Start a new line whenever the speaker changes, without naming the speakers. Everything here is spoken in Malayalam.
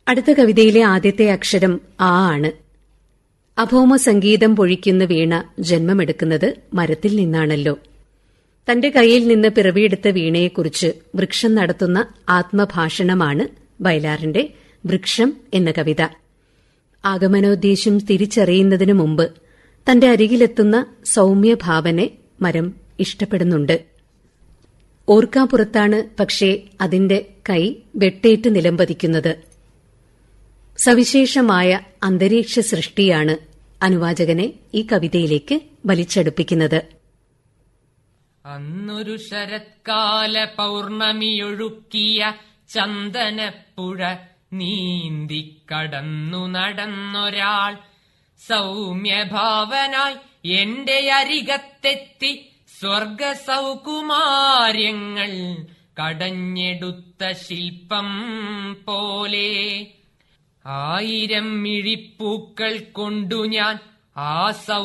അടുത്ത കവിതയിലെ ആദ്യത്തെ അക്ഷരം ആ ആണ് അഭൗമ സംഗീതം പൊഴിക്കുന്ന വീണ ജന്മമെടുക്കുന്നത് മരത്തിൽ നിന്നാണല്ലോ തന്റെ കയ്യിൽ നിന്ന് പിറവിയെടുത്ത വീണയെക്കുറിച്ച് വൃക്ഷം നടത്തുന്ന ആത്മഭാഷണമാണ് വയലാറിന്റെ വൃക്ഷം എന്ന കവിത ആഗമനോദ്ദേശം തിരിച്ചറിയുന്നതിനു മുമ്പ് തന്റെ അരികിലെത്തുന്ന സൌമ്യഭാവനെ മരം ഇഷ്ടപ്പെടുന്നുണ്ട് ഓർക്കാപ്പുറത്താണ് പക്ഷേ അതിന്റെ കൈ വെട്ടേറ്റ് നിലംപതിക്കുന്നത് സവിശേഷമായ അന്തരീക്ഷ സൃഷ്ടിയാണ് അനുവാചകനെ ഈ കവിതയിലേക്ക് വലിച്ചടുപ്പിക്കുന്നത്
അന്നൊരു ശരത്കാല പൗർണമിയൊഴുക്കിയ ചന്ദനപ്പുഴ നീന്തിക്കടന്നു നടന്നൊരാൾ സൗമ്യഭാവനായി എന്റെ അരികത്തെത്തി സ്വർഗ സൗകുമാര്യങ്ങൾ കടഞ്ഞെടുത്ത ശില്പം പോലെ ആയിരം മിഴിപ്പൂക്കൾ കൊണ്ടു ഞാൻ ആ സൗ